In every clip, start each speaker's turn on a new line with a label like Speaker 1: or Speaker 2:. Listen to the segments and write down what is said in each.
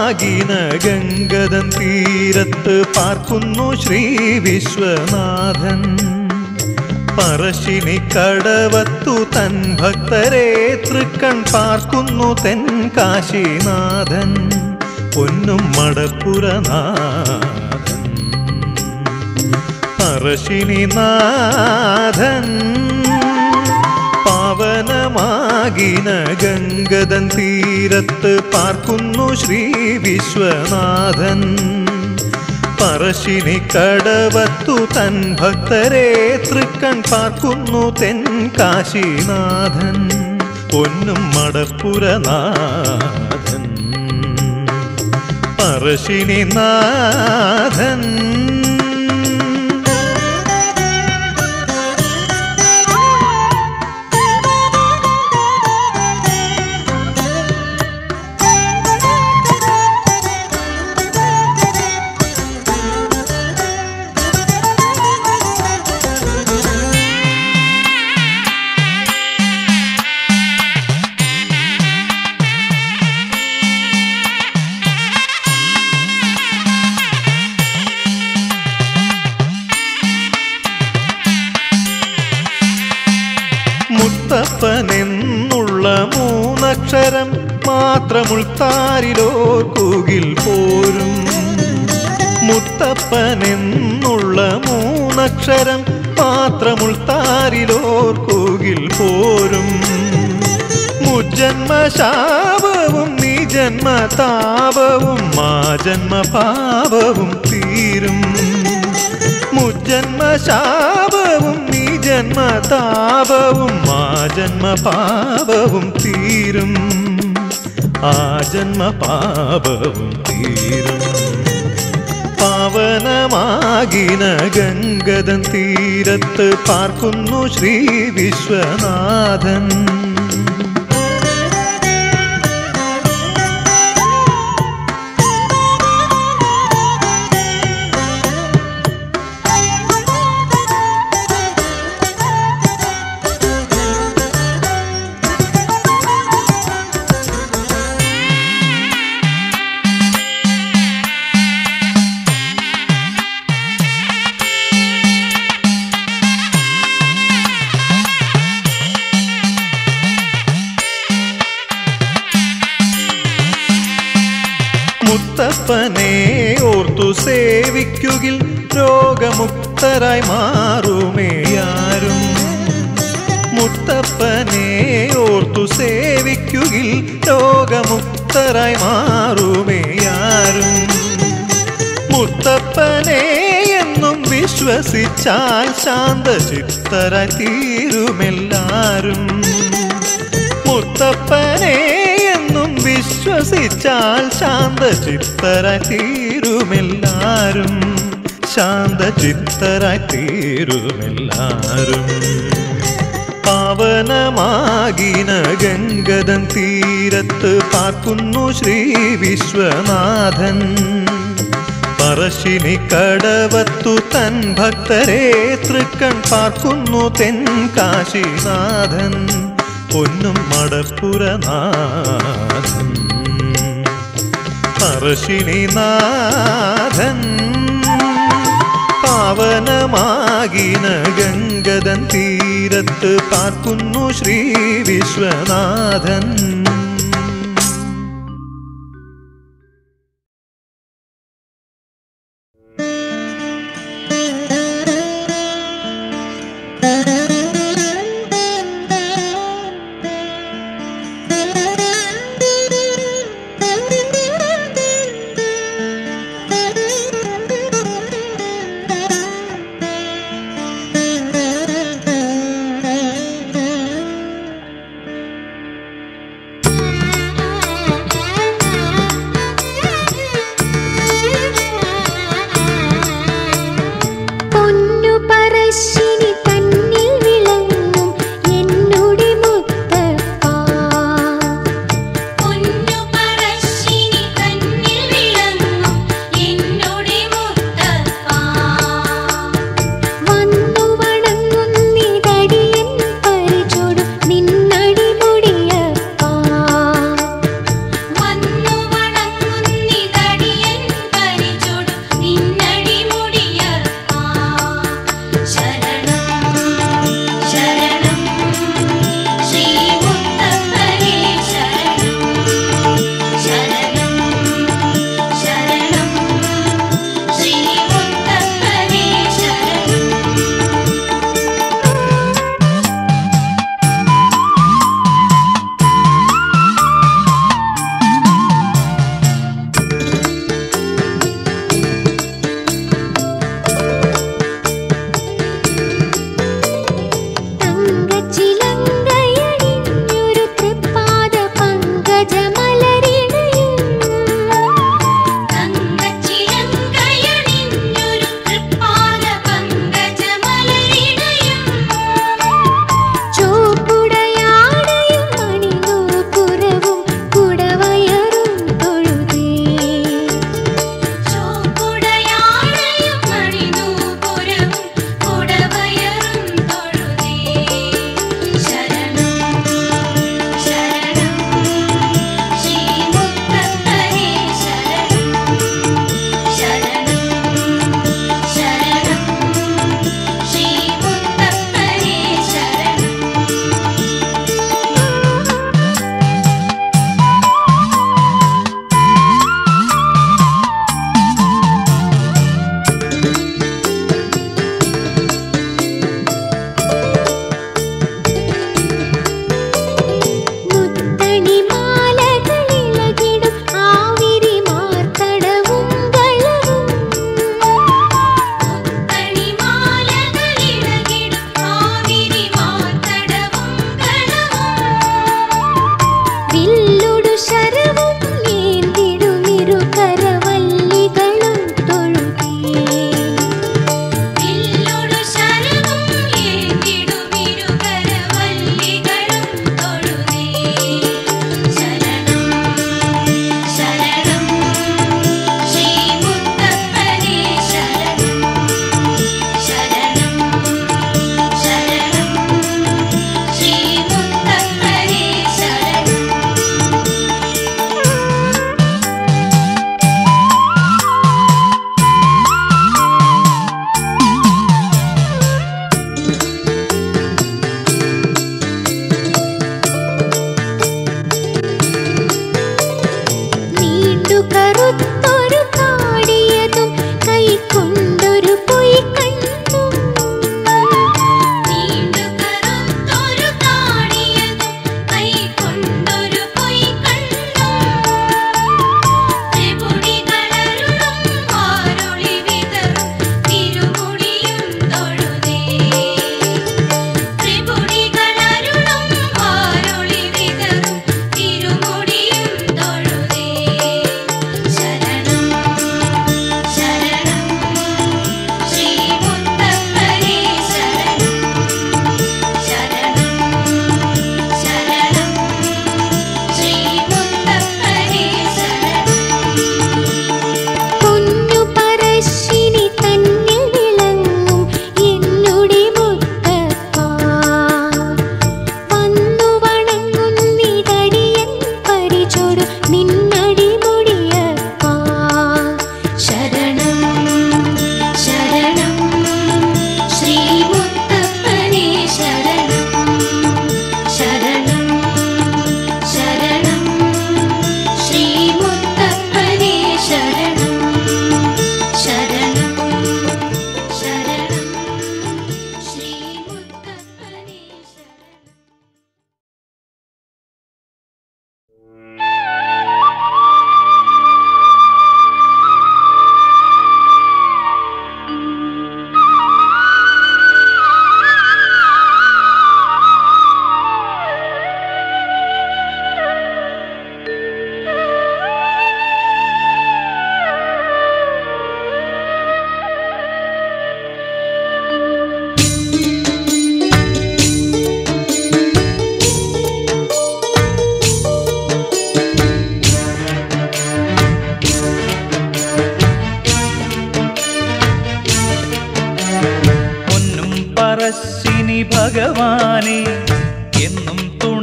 Speaker 1: പവനമാകിന ഗംഗതൻ തീരത്ത് പാർക്കുന്നു ശ്രീ വിശ്വനാഥൻ പറശ്ശിനി കടവത്തു തൻ ഭക്തരെ തൃക്കൺ പാർക്കുന്നു തെൻ കാശിനാഥൻ പൊന്നും മടപ്പുരനാഥൻ പറശ്ശിനി നാഥൻ പാവനമാകിന ഗംഗതൻ തീരത്ത് പാർക്കുന്നു ശ്രീ വിശ്വനാഥൻ പറശ്ശിനി കടവത്തു തൻ ഭക്തരെ തൃക്കൺ പാർക്കുന്നു തെൻ കാശിനാഥൻ പൊന്നും മടപ്പുരനാഥൻ പറശ്ശിനി നാഥൻ മുത്തപ്പനെന്നുള്ള മൂന്നക്ഷരം മാത്രമുൾത്താരിലോർക്കുകിൽ പോരും മുത്തപ്പനെന്നുള്ള മൂന്നക്ഷരം മാത്രമുൾത്താരിലോർക്കുകിൽ പോരും മുജന്മശാപവും നീ ജന്മതാപവും മാ ജന്മപാപവും തീരും മുജന്മശാപവും നീ ജന്മതാപവും ആ ജന്മപാപവും തീരും ആ ജന്മപാപവും തീരും പാവനമാകിന ഗംഗതൻ തീരത്ത് പാർക്കുന്നു ശ്രീ വിശ്വനാഥൻ മുത്തപ്പനെ ഓർത്തു സേവിക്കുകിൽ രോഗമുക്തരായി മാറുമേയാരും മുത്തപ്പനെ ഓർത്തു സേവിക്കുകിൽ രോഗമുക്തരായി മാറുമേയാരും മുത്തപ്പനെ എന്നും വിശ്വസിച്ചാൽ ശാന്തചിത്തരായി തീരുമെല്ലാരും മുത്തപ്പനെ എന്നും വിശ്വസിച്ചാൽ ശാന്തചിത്തരായി തീരുമെല്ലാരും ശാന്തചിത്തരായി തീരുമെല്ലാരും പാവനമാകിന ഗംഗതൻ തീരത്ത് പാർക്കുന്നു ശ്രീ വിശ്വനാഥൻ പറശ്ശിനി കടവത്തു തൻ ഭക്തരെ തൃക്കൺ പാർക്കുന്നു തെൻ കാശിനാഥൻ പൊന്നും മടപ്പുരനാഥൻ പറശ്ശിനി നാഥൻ പാവനമാകിന ഗംഗതൻ തീരത്ത് പാർക്കുന്നു ശ്രീ വിശ്വനാഥൻ
Speaker 2: Thank you.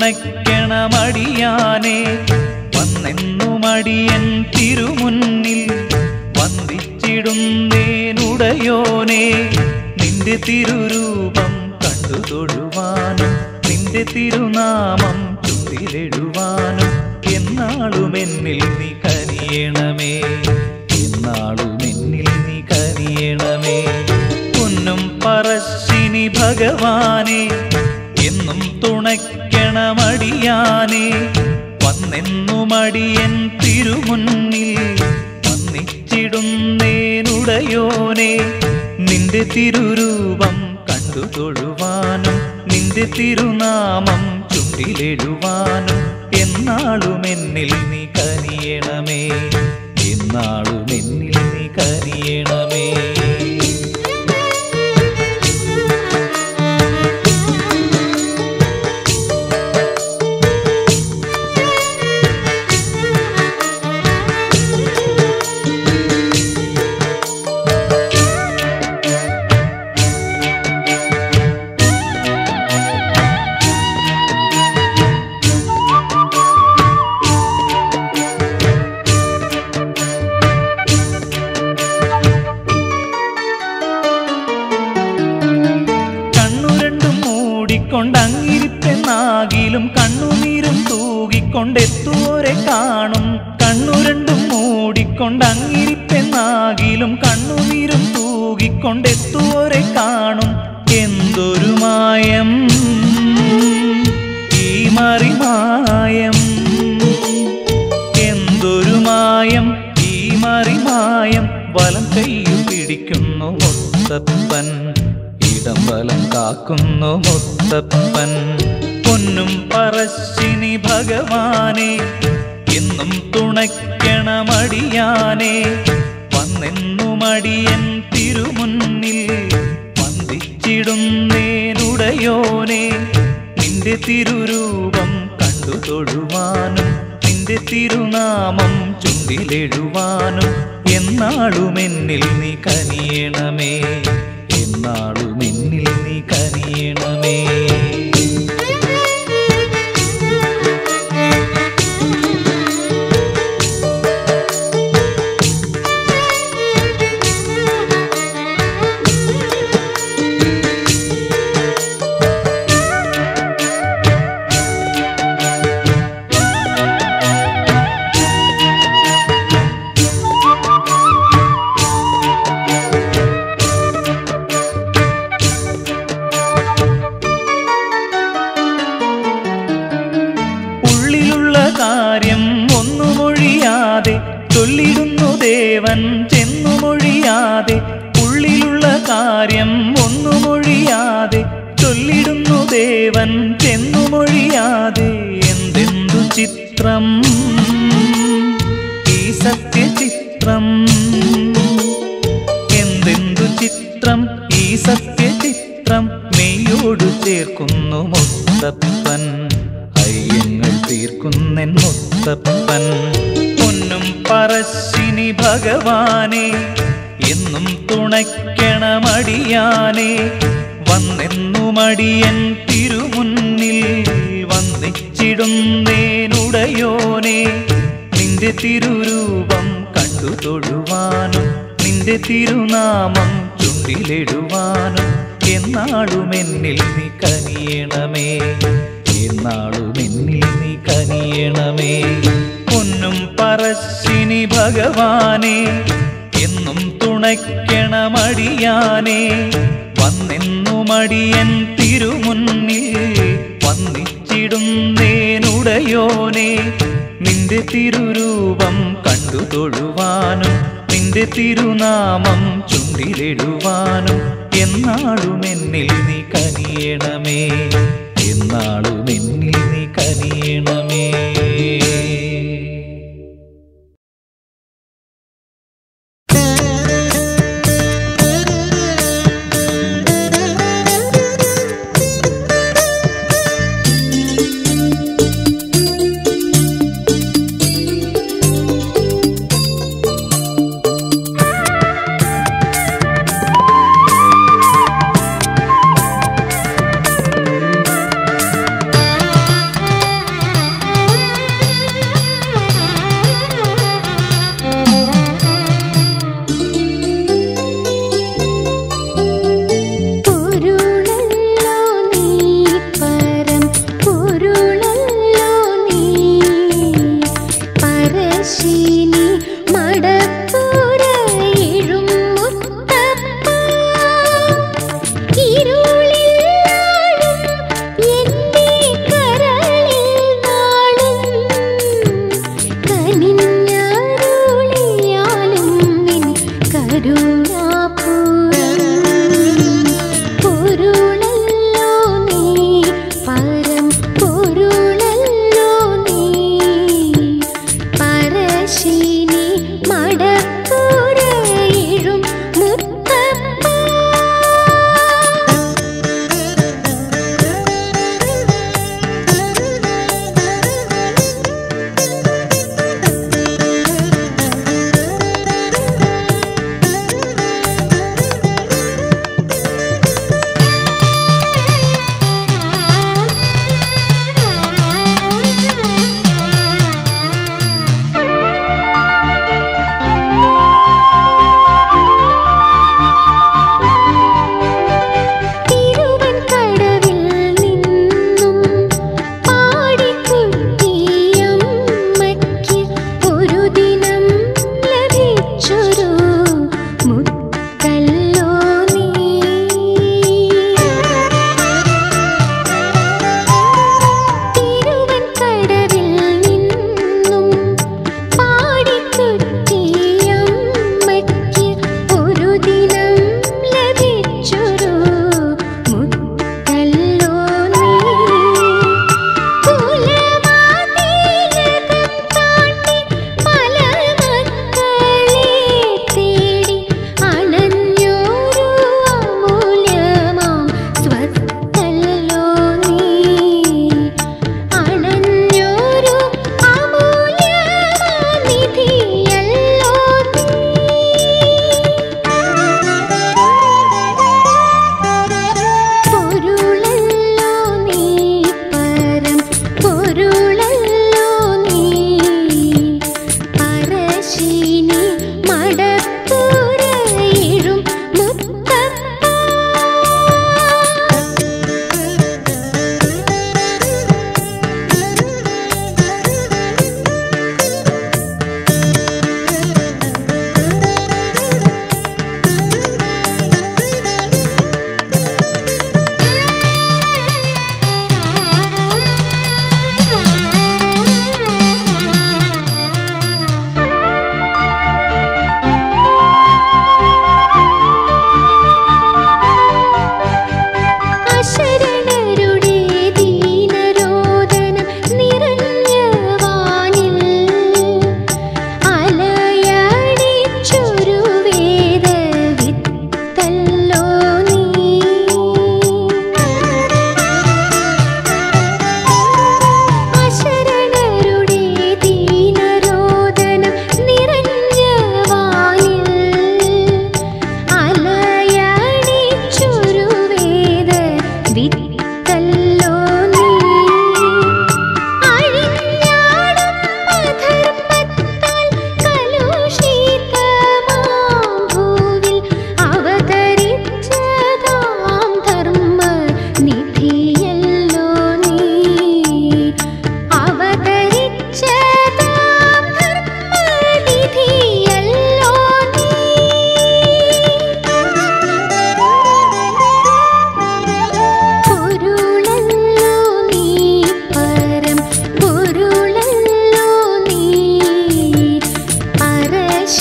Speaker 2: തുണയ്ക്കണമടിയാനെ വന്നെന്നു മടിയൻ തിരുമുന്നിൽ വന്ദിച്ചിടുന്നേനുടയോനെ നിന്റെ തിരുരൂപം കണ്ടു തൊഴുവാനും നിന്റെ തിരുനാമം ചുണ്ടിലെഴുവാനും എന്നാളും എന്നിൽ നീ കനിയണമേ എന്നാളും എന്നിൽ നീ കനിയണമേ പൊന്നും പറശ്ശിനി ഭഗവാനെ എന്നും തുണയ്ക്കണമടിയാനെ വന്നെന്നു മടിയൻ തിരുമുന്നിൽ വന്നിച്ചിടുന്നേനുടയോനെ നിന്റെ തിരുരൂപം കണ്ടു തൊഴുവാനും നിന്റെ തിരുനാമം ചുണ്ടിലെഴുവാനും എന്നാളും എന്നിൽ നീ കനിയണമേ എന്നാളും എന്നിൽ നീ കനിയണമേ കണ്ണുരണ്ടും മൂടിക്കൊണ്ടങ്ങിരിപ്പെന്നാകിലും കണ്ണുനീരും തൂകിക്കൊണ്ടെത്തുവോരെ കാണും കണ്ണുരണ്ടും മൂടിക്കൊണ്ടങ്ങിരിപ്പെന്നാകിലും കണ്ണുനീരും തൂകിക്കൊണ്ടെത്തുവോരെ കാണും എന്തൊരു മായം ഈ മറിമായം എന്തൊരു മായം ഈ മറിമായം വലം കയ്യിൽ പിടിക്കുന്നു മുത്തപ്പൻ ഇടം വലം കാക്കുന്നു മുത്തപ്പൻ പൊന്നും പറശ്ശിനി ഭഗവാനെ എന്നും തുണയ്ക്കണമടിയാനെ വന്നെന്നു മടിയൻ തിരുമുന്നിൽ വന്ദിച്ചിടുന്നേനുടയോനെ നിന്റെ തിരുരൂപം കണ്ടു തൊഴുവാനും നിന്റെ തിരുനാമം ചുണ്ടിലെഴുവാനും എന്നാളും എന്നിൽ നീ കനിയണമേ എന്നാളും എന്നിൽ നീ കനിയണമേ ഉള്ളിലുള്ള കാര്യം ഒന്നു മൊഴിയാതെ ചൊല്ലിടുന്നു ദേവൻ ചെന്നു മൊഴിയാതെ ഉള്ളിലുള്ള കാര്യം ഒന്നു മൊഴിയാതെ ചൊല്ലിടുന്നു ദേവൻ ചെന്നു മൊഴിയാതെ എന്തെന്തു ചിത്രം ഈ സത്യചിത്രം എന്തെന്തു ചിത്രം ഈ സത്യചിത്രം മെയ്യോടു ചേർക്കുന്നു മുത്തപ്പൻ അയ്യങ്ങൾ തീർക്കുന്നെൻ മുത്തപ്പൻ പൊന്നും പറശ്ശിനി ഭഗവാനെ എന്നും തുണയ്ക്കണമടിയാനെ വന്നെന്നു മടിയൻ തിരുമുന്നിൽ വന്നിച്ചിടുന്നേനുടയോനെ നിന്റെ തിരുരൂപം കണ്ടു തൊഴുവാനും നിന്റെ തിരുനാമം ചുണ്ടിലെഴുവാനും എന്നാളും എന്നിൽ നീ കനിയണമേ എന്നാളും എന്നിൽ നീ കനിയണമേ പൊന്നും പറശ്ശിനി ഭഗവാനെ എന്നും തുണയ്ക്കണമടിയാനെ വന്നെന്നു മടിയൻ തിരുമുന്നിൽ വന്നിച്ചിടുന്നേനുടയോനെ നിന്റെ തിരുരൂപം കണ്ടു തൊഴുവാനും നിന്റെ തിരുനാമം ചുണ്ടിലെഴുവാനും എന്നാളും എന്നിൽ നീ കനിയണമേ എന്നാളും എന്നിൽ നീ കനിയണമേ
Speaker 3: ും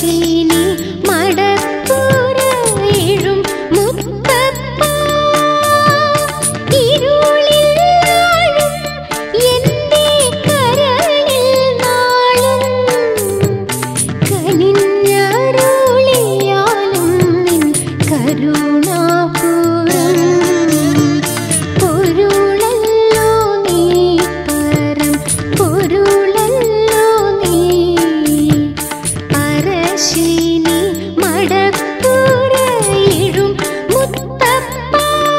Speaker 3: പറശ്ശിനി മടപ്പുറയിഴും മുത്തപ്പ ഇരുളിൽ നാളും എന്റെ കരളിൽ നാളും കനിഞ്ഞരുളിയാലും നിൻ കരുണാപുരം പൊരുളല്ലോ നീ പരം പൊരുളല്ലോ നീ പറശ്ശിനി മടപ്പുറയിഴും മുത്തപ്പ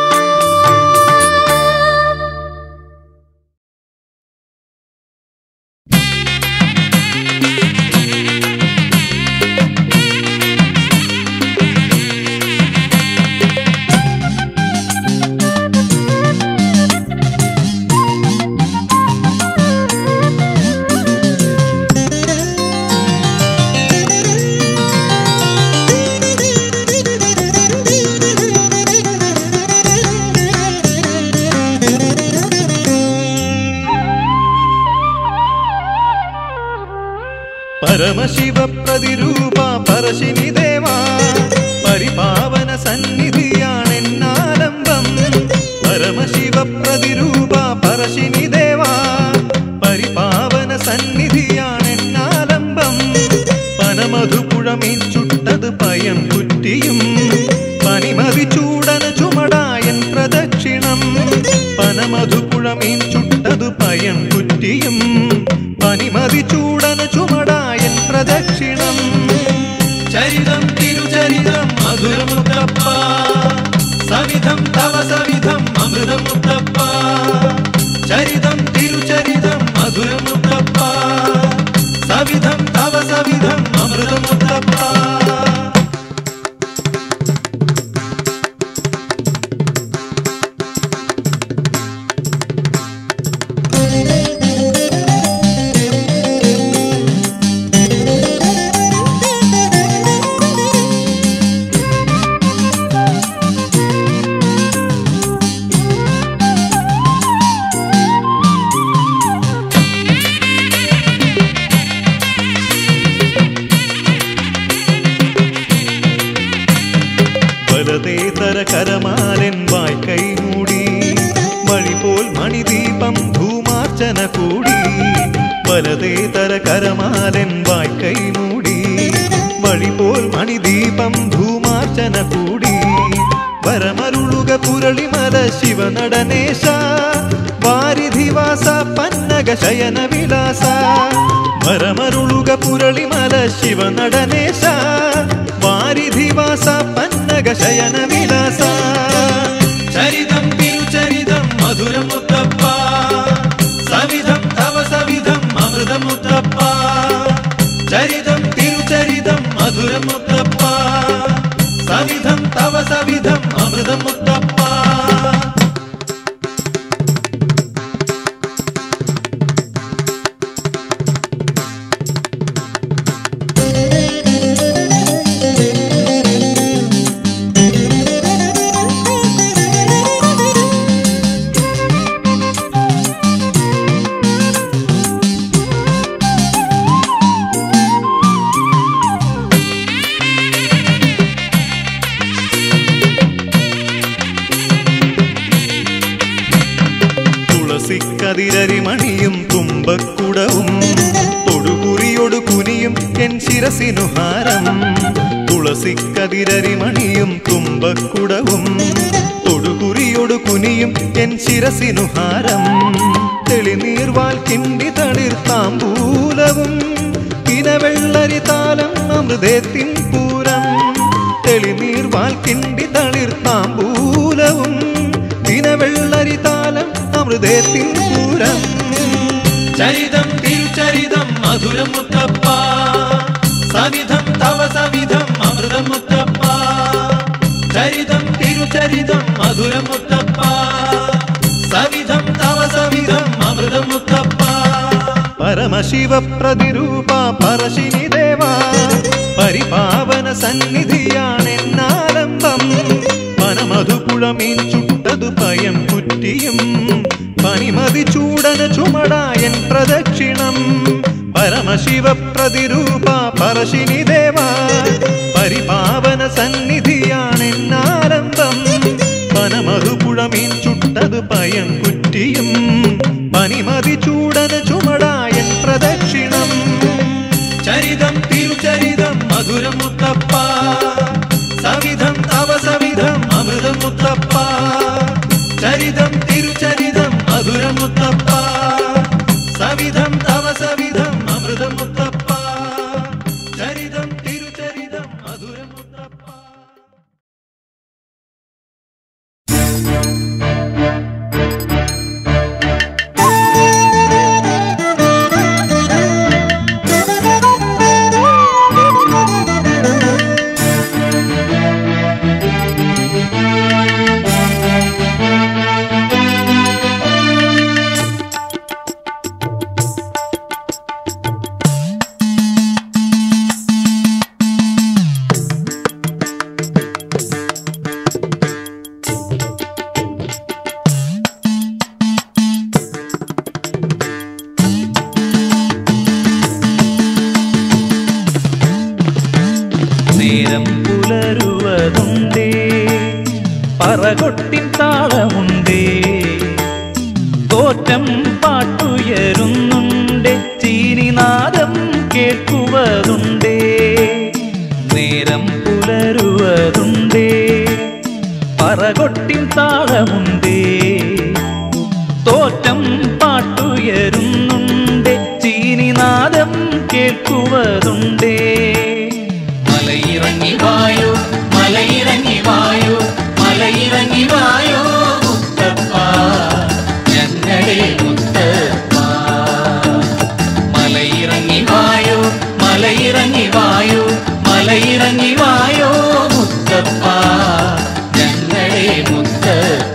Speaker 1: പരമശിവ പ്രതിരൂപ പരശിനി ദേവാ പരിപാവന സന്നിധിയാണെന്നാലംബം പരമശിവ പ്രതിരൂപ പരശിനി ദേവാ പരിപാവന സന്നിധിയാണെന്നാലംബം പനമധുപുഴമീൻ ചുട്ടത് പയം കുറ്റിയും പനിമതി ചൂടന ചുമടായൻ പ്രദക്ഷിണം പനമധുപുഴമീൻ ചുട്ടതു പയം കുറ്റിയും പനിമതി ചൂടന ചുമടായൻ പ്രദക്ഷിണം ചരിതം തിരുചരിതം മധുരമുത്തപ്പ സവിധം തവ സവിധം അമൃതമുത്തപ്പ ചരിതം തിരുചരിതം മധുരമുത്തപ്പ സവിധം തവ സവിധം അമൃതമുത്തപ്പ വലതേതര കരമാലൻ വായ്ക്കൈ മൂടി വഴി പോൽ മണിദീപം ധൂമാർച്ചന കൂടി വലതേതര കരമാലൻ വായ്ക്കൈ മൂടി വഴി പോൽ മണിദീപം ധൂമാർച്ചന കൂടി വരമരുളുക പുരളിമല ശിവനടനേശ വാരിധിവാസ പന്നക ശയന വിലാസ വരമരുളുക പുരളിമല ശിവനടനേശ വാരിധിവാസ പന്നക ശയന വിലാസ ചരിതം തിരുചരിതം മധുരമുത്തപ്പ സവിധം തവ സവിധം അമൃതമുത്തപ്പ ചരിതം തിരുചരിതം മധുരമുത്തപ്പ സവിധം തവ സവിധം അമൃതമുത്തപ്പ തുളസിക്കതിരരിമണിയും തുമ്പക്കുടവും തൊടുകുറിയൊടു കുനിയും എൻ ശിരസിനു ഹാരം തുളസിക്കതിരരിമണിയും തുമ്പക്കുടവും തൊടുകുറിയൊടു കുനിയും എൻ ശിരസിനു ഹാരം തെളിനീർവാൽ കിണ്ടി തളിർത്താമ്പൂലവും കിനവെള്ളരി താലം അമൃതത്തിൻ പൂരം തെളിനീർവാൽ കിണ്ടി തളിർത്താമ്പൂലവും ദിനവെള്ളരി താലം അമൃതത്തിൻ പൂരം ചരിതം തിരുചരിതം മധുരമുത്തപ്പ സവിധം തവ സവിധം അമൃതമുത്തപ്പ ചരിതം തിരുചരിതം മധുരമുത്തപ്പ സവിധം തവ സവിധം അമൃതമുത്തപ്പ പരമശിവ പ്രതിരൂപ പരശിനി ദേവ പരിപാവന സന്നിധിയാണെന്നാലംബം പനമധുപുഴമീൻ ചുട്ടതു പയം കുറ്റിയും പനിമതി ചൂടന ചുമടായൻ പ്രദക്ഷിണം പരമശിവ പ്രതിരൂപ പരശിനി ദേവ
Speaker 2: നേരം പുലരുവതുണ്ടേ പറകൊട്ടിൻ താളമുണ്ടേ തോറ്റം പാട്ടുയരുന്നുണ്ട് ചീനിനാദം കേൾക്കുവതുണ്ടേ നേരം പുലരുവതുണ്ടേ പറകൊട്ടിൻ താളമുണ്ടേ തോറ്റം പാട്ടുയരുന്നുണ്ട് ചീനിനാദം കേൾക്കുവതുണ്ടേ മലയിറങ്ങി വായോ മലയിറങ്ങി വായോ മലയിറങ്ങി വായോ മുത്തപ്പ ഞങ്ങളെ മുത്തപ്പ മലയിറങ്ങി വായോ മലയിറങ്ങി വായോ മലയിറങ്ങി വായോ മുത്തപ്പ ഞങ്ങളെ മുത്തപ്പ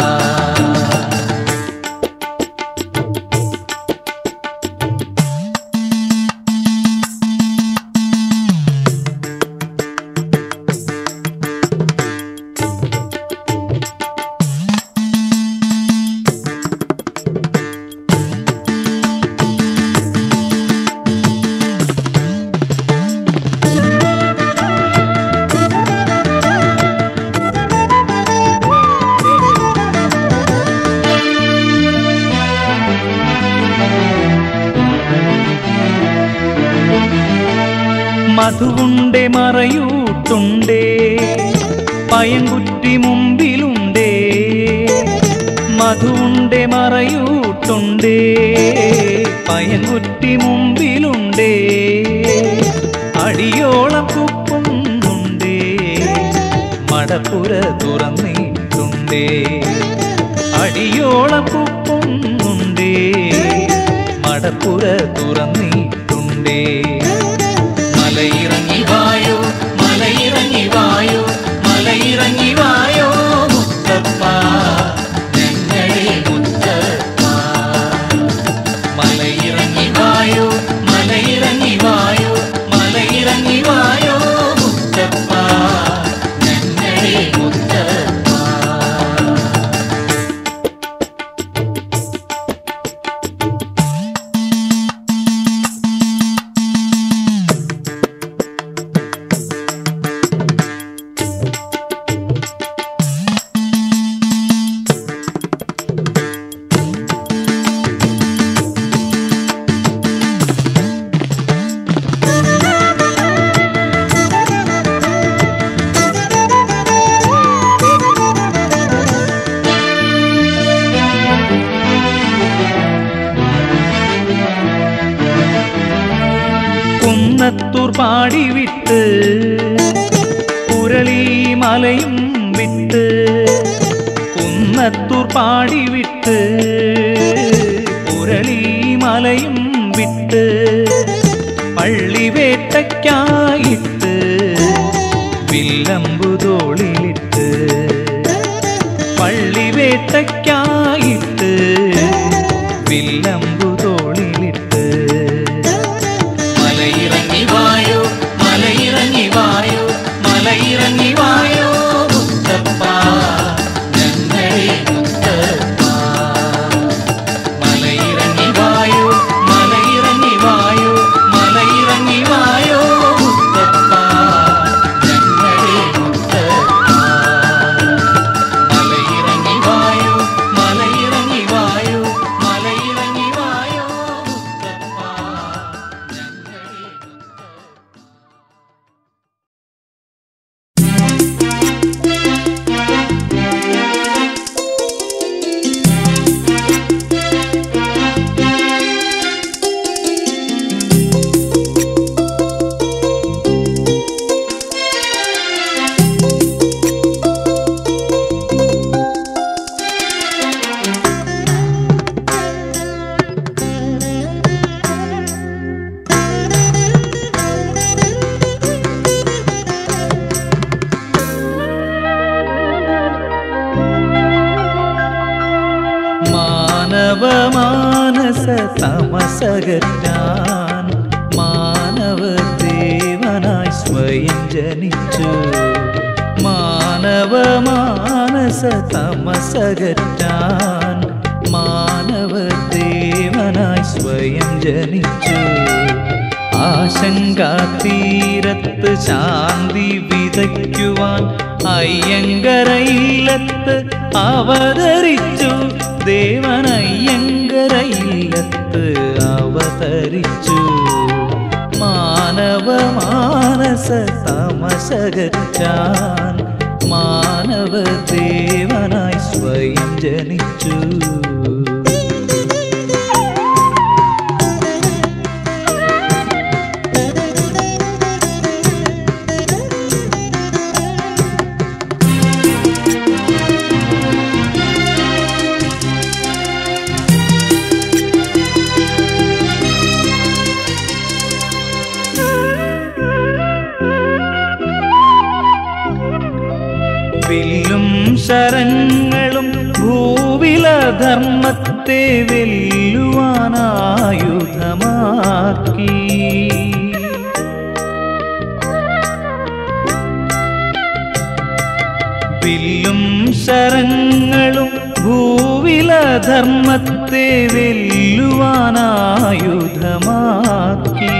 Speaker 2: മധുവുണ്ടേ മറയൂട്ടുണ്ടേ പയൻകുറ്റി മുമ്പിലുണ്ടേ മധുവുണ്ടേ മറയൂട്ടുണ്ടേ പയൻകുറ്റി മുമ്പിലുണ്ടേ അടിയോളം കുപ്പുന്നുണ്ടേ മടപ്പുര തുറന്നിട്ടുണ്ടേ അടിയോളം കുപ്പുന്നുണ്ടേ മടപ്പുര തുറന്നിട്ടുണ്ടേ മലയിറങ്ങി വായോ മലയിറങ്ങി വായോ മലയിറങ്ങി വായോ മുത്തപ്പ ഞങ്ങളെ മുത്തപ്പ മലയിറങ്ങി വായോ മലയിറങ്ങി വായോ മലയിറങ്ങി വായോ മുത്തപ്പ ഞങ്ങളെ മുത്തപ്പ കുന്നത്തൂർ പാടി വിട്ട് കുരളി മലയും വിട്ട് കുന്നത്തൂർ പാടി വിട്ട് കുരളി മലയും വിട്ട് പള്ളിവേട്ടയ്ക്കായിട്ട് വില്ലമ്പുതോളിലിട്ട് പള്ളിവേട്ടയ്ക്കായിട്ട് വില്ലമ്പുതോളിലിട്ട് മലയിറങ്ങി വായോ മലയിറങ്ങി വായോ മലയിറങ്ങി വായോ മുത്തപ്പ ഞങ്ങളെ മുത്തപ്പ മലയിറങ്ങി വായോ മലയിറങ്ങി വായോ മലയിറങ്ങി വായോ മുത്തപ്പ ഞങ്ങളെ മുത്തപ്പ മലയിറങ്ങി വായോ മലയിറങ്ങി വായോ മലയിറങ്ങി വായോ മുത്തപ്പ ഞങ്ങളെ മാനവമാനസ തമസകറ്റാൻ മാനവ ദേവനായി സ്വയം ജനിച്ചു മാനവമാനസ തമസകറ്റാൻ മാനവ ദേവനായി സ്വയം ജനിച്ചു ആശങ്കാതീരത്ത് ശാന്തി വിതയ്ക്കുവാൻ അയ്യങ്കരയില്ലത്ത് അവതരിച്ചു ദേവൻ അയ്യങ്കരയില്ലത്ത് അവതരിച്ചു മാനവ മാനസ തമസകറ്റാൻ മാനവ ദേവനായി സ്വയം ജനിച്ചു വില്ലും ശരങ്ങളും ഭൂവിലധർമ്മത്തെ വെല്ലുവാനായുധമാക്കി വില്ലും ശരങ്ങളും ഭൂവിലധർമ്മത്തെ വെല്ലുവാനായുധമാക്കി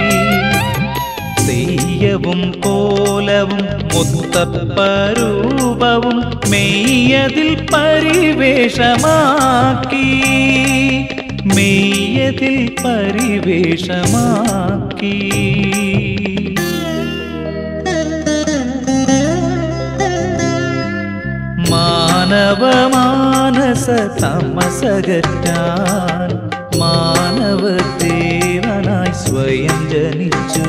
Speaker 2: തെയ്യവും കോലവും മുത്തപ്പരൂപവും മെയ്യതിൽ പരിവേഷമാക്കി മെയ്യതിൽ പരിവേഷമാക്കി മാനവ മാനസ തമസകറ്റാൻ മാനവ ദേവനായി സ്വയം ജനിച്ചു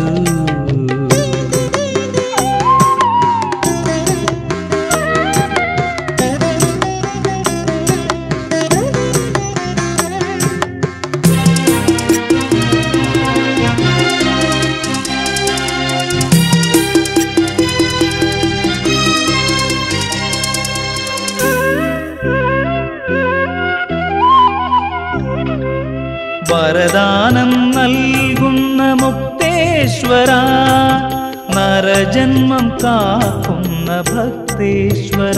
Speaker 2: വരദാനം നൽകുന്ന മുക്തേശ്വര നരജന്മം കാക്കുന്ന ഭക്തേശ്വര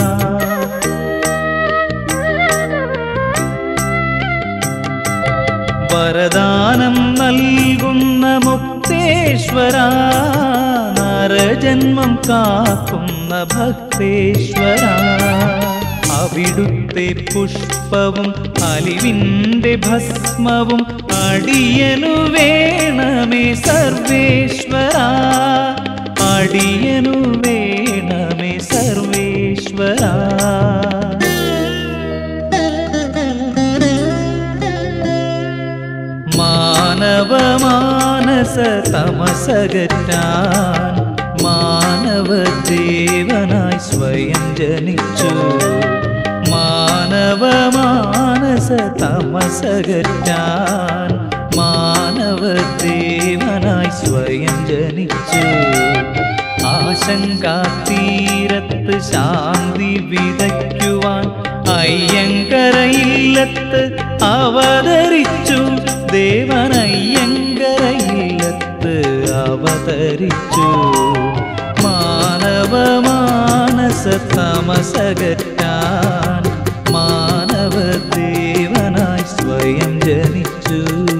Speaker 2: വരദാനം നൽകുന്ന മുക്തേശ്വര നരജന്മം കാക്കുന്ന ഭക്തേശ്വര അവിടുത്തെ പുഷ്പവും അലിവിൻ്റെ ഭസ്മവും അടിയനു വേണമേ സർവേശ്വര അടിയനു വേണമേ സർവേശ്വര മാനവ മാനസ തമസകറ്റാൻ മാനവ ദേവനായി സ്വയം ജനിച്ചു മാനവ മാനസ തമസകറ്റാൻ മാനവ ദേവനായി സ്വയം ജനിച്ചു ആശങ്കാതീരത്ത് ശാന്തി വിതയ്ക്കുവാൻ അയ്യങ്കരയില്ലത്ത് അവതരിച്ചു ദേവനയ്യങ്കരയില്ലത്ത് അവതരിച്ചു മാനവ മാനസ തമസകറ്റാൻ മാനവ ദേവനായി സ്വയം ജനിച്ചു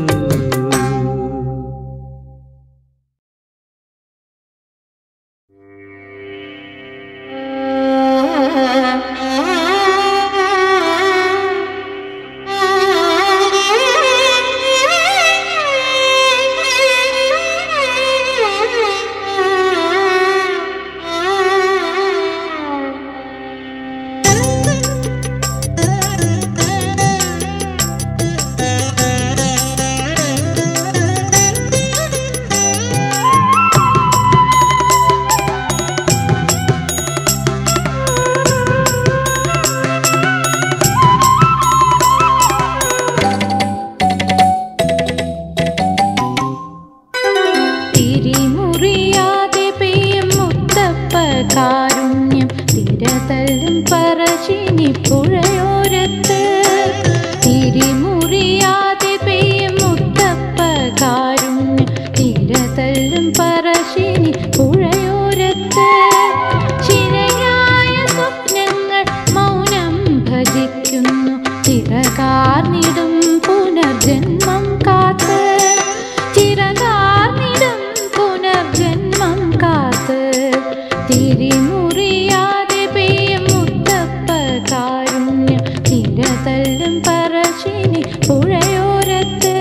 Speaker 3: തിരിമുറിയാതെ പെയ്യും മുത്തപ്പ കാരുണ്യം തിരതല്ലും പറശ്ശിനി പുഴയോരത്ത് തിരിമുറിയാതെ പെയ്യും മുത്തപ്പ കാരുണ്യം തിരതല്ലും പറശ്ശിനി പുഴയോരത്ത് ശിരയായ സ്വപ്നങ്ങൾ മൗനം ഭജിക്കുന്നു ചിറകാർന്നിടും പുനർജന്മം കാത്ത് ചിറകാർന്നിടും തിരിമുറിയാതെ പെയ്യും മുത്തപ്പ കാരുണ്യം തിരതല്ലും പറശ്ശിനി പുഴയോരത്ത്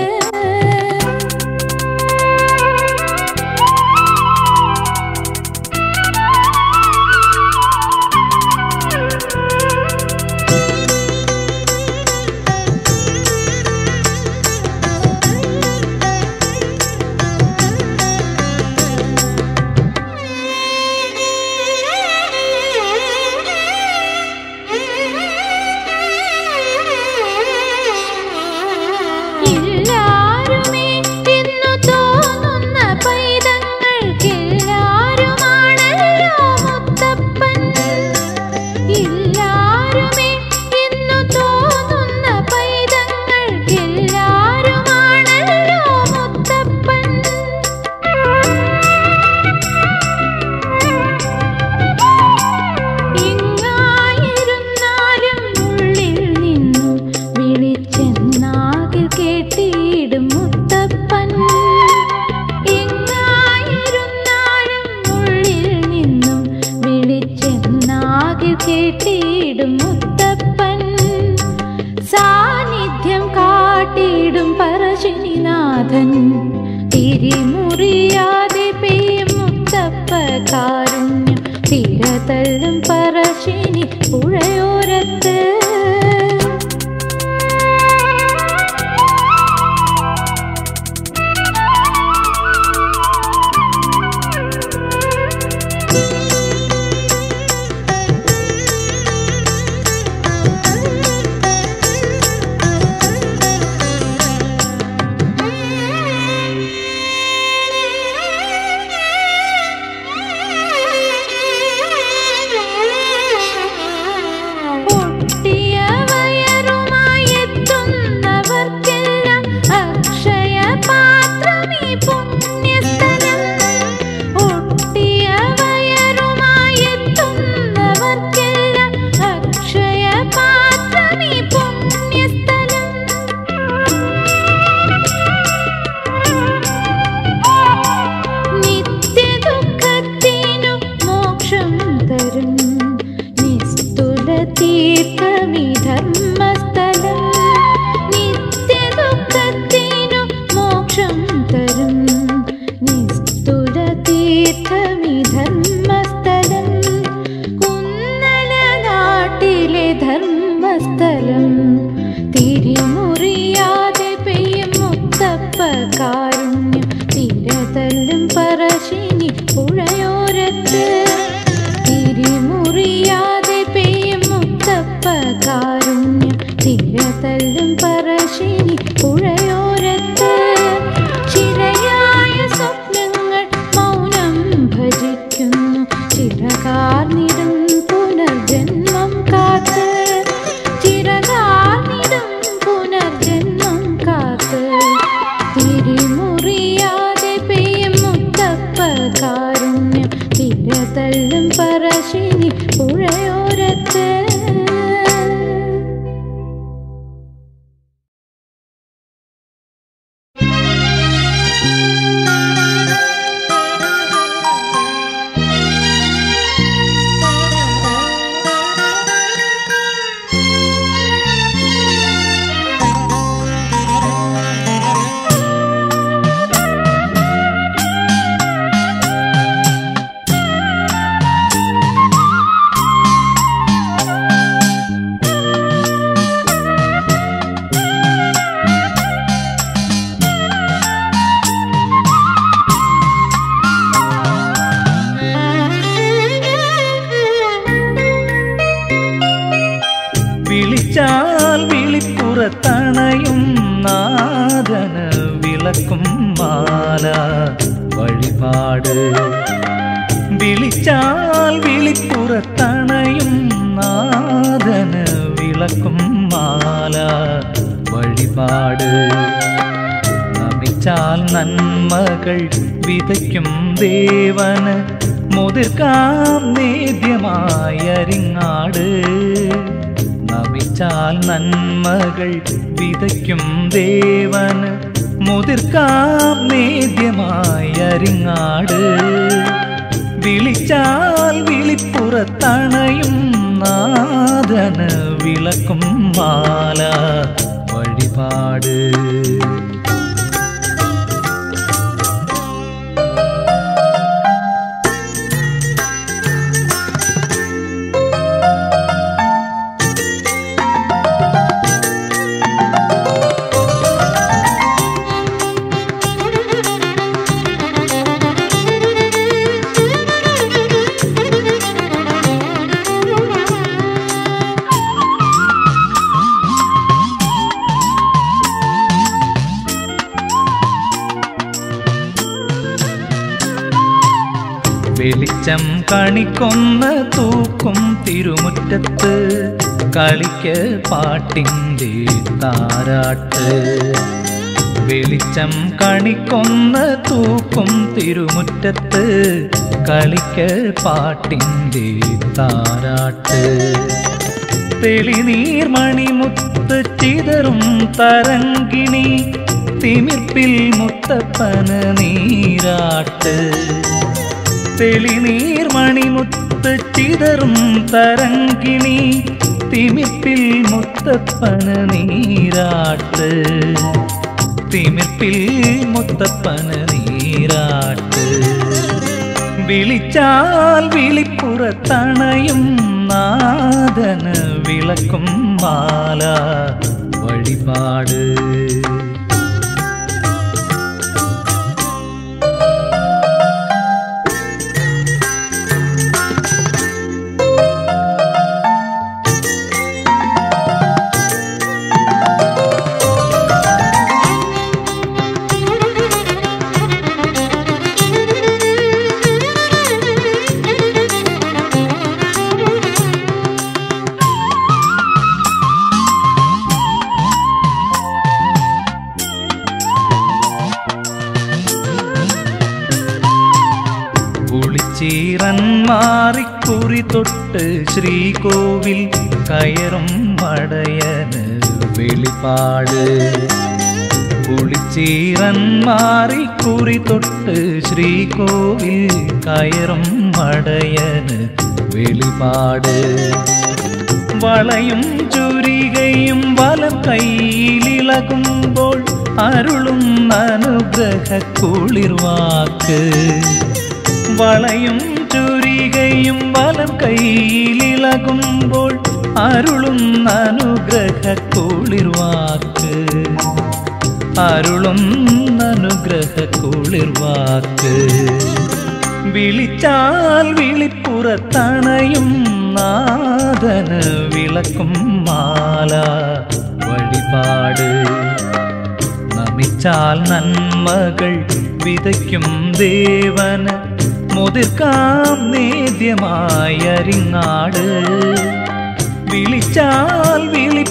Speaker 3: എല്ലാരുമേ എന്നു തോന്നുന്ന പൈതങ്ങൾക്കെല്ലാരുമാണല്ലോ മുത്തപ്പൻ എല്ലാരുമേ എന്നു തോന്നുന്ന പൈതങ്ങൾക്കെല്ലാരുമാണല്ലോ മുത്തപ്പൻ എങ്ങായിരുന്നാലും ഉള്ളിൽ നിന്നും വിളിച്ചെന്നാകിൽ കേട്ടിടും മുത്തപ്പൻ എങ്ങായിരുന്നാലും ഉള്ളിൽ നിന്നും വിളിച്ചെന്നാകിൽ കേട്ടിടും മുത്തപ്പൻ സാന്നിധ്യം കാട്ടിടും പറശ്ശിനിനാഥൻ തിരിമുറിയാതെ പെയ്യും മുത്തപ്പ കാരുണ്യം തിരതല്ലും പറശ്ശിനി പുഴയോരത്ത് പൊട്ടിയ വയറുമായി എത്തുന്നവർക്കെല്ലാം അക്ഷയ പാത്രമീ പുണ്യസ്ഥലം ഒട്ടിയ വയറുമായി എത്തുന്നവർക്കെല്ലാം അക്ഷയ പാത്രമീ പുണ്യസ്ഥലം നിത്യദുഃഖത്തിനു മോക്ഷം തരും നിസ്തുല തീർത്ഥമി ധർമ്മസ്ഥലം നിത്യദുഃഖത്തിനു മോക്ഷം തരും നിസ്തുല തീർത്ഥമി ധർമ്മസ്ഥലം കുന്നല നാട്ടിലെ ധർമ്മസ്ഥലം തിരിമുറിയാതെ പെയ്യും മുത്തപ്പ കാരുണ്യം തിരതല്ലും പറശ്ശിനി പുഴയോരത്ത് തിരിമുറിയാതെ പെയ്യും മുത്തപ്പ കാരുണ്യം തിരതല്ലും പറശ്ശിനി പുഴയോരത്ത് ചിരയായ സ്വപ്നങ്ങൾ മൗനം ഭജിക്കുന്നു ചിരകാർന്നിടും പുനർജന്മം കാത്ത് ചിരകാർന്നിടും പുനർജന്മം കാത്ത് തിരിമുറിയാതെ പെയ്യും മുത്തപ്പ കാരുണ്യം തിരതല്ലും പറശ്ശിനി പുഴയോരത്ത്
Speaker 2: വിളിച്ചാൽ വിളിപ്പുറത്തണയും നാദന വിളക്കും മാല വഴിപാട് വിളിച്ചാൽ വിളിപ്പുറത്തണയും നാദന വിളക്കും മാല വഴിപാട് നമിച്ചാൽ നന്മകൾ വിതയ്ക്കും ദേവന് മുതിർക്കാം നേദ്യമായരിങ്ങാട് നമിച്ചാൽ നന്മകൾ വിതയ്ക്കും ദേവന് മുതിർക്കാം നേദ്യമായരിങ്ങാട് വിളിച്ചാൽ വിളിപ്പുറത്തണയും നാദന വിളക്കും മാല വഴിപാട് വെളിച്ചം കണിക്കൊന്ന് തൂക്കും തിരുമുറ്റത്ത് കളിക്ക് പാട്ടിൻ്റെ താരാട്ട് വെളിച്ചം കണിക്കൊന്ന് തൂക്കും തിരുമുറ്റത്ത് കളിക്ക് പാട്ടിൻ്റെ താരാട്ട് തെളിനീർമണിമുത്ത് ചിതറും തരങ്കിണി തിമിർപ്പിൽ മുത്തപ്പന് നീരാട്ട് തെളിനീർമണിമുത്ത് ചിതറും തരങ്കിണി തിമിർപ്പിൽ മുത്തപ്പന് നീരാട്ട് തിമിർപ്പിൽ മുത്തപ്പന് നീരാട്ട് വിളിച്ചാൽ വിളിപ്പുറത്തണയും നാദന് വിളക്കും മാല വഴിപാട് കുളിച്ചീറൻ മാറിക്കുറി തൊട്ട് ശ്രീകോവിൽ കയറും മടയന് വെളിപ്പാട് കുളിച്ചീറൻ മാറിക്കുറി തൊട്ട് ശ്രീകോവിൽ കയറും മടയന് വെളിപാട് വളയും ചുരികയും വലം കയ്യിലിളകുമ്പോൾ അരുളും അനുഗ്രഹ കുളിർവാക്ക് വളയും ചുരികയും വലം കയ്യിലിളകുമ്പോൾ അരുളും അനുഗ്രഹ കുളിർവാക്ക് അരുളും അനുഗ്രഹ കുളിർവാക്ക് വിളിച്ചാൽ വിളിപ്പുറത്തണയും നാദന് വിളക്കും മാല വഴിപാട് നമിച്ചാൽ നന്മകൾ വിതയ്ക്കും ദേവന് മുതിർക്കാം നേദ്യമായ അരിങ്ങാട് വിളിച്ചാൽ വിളി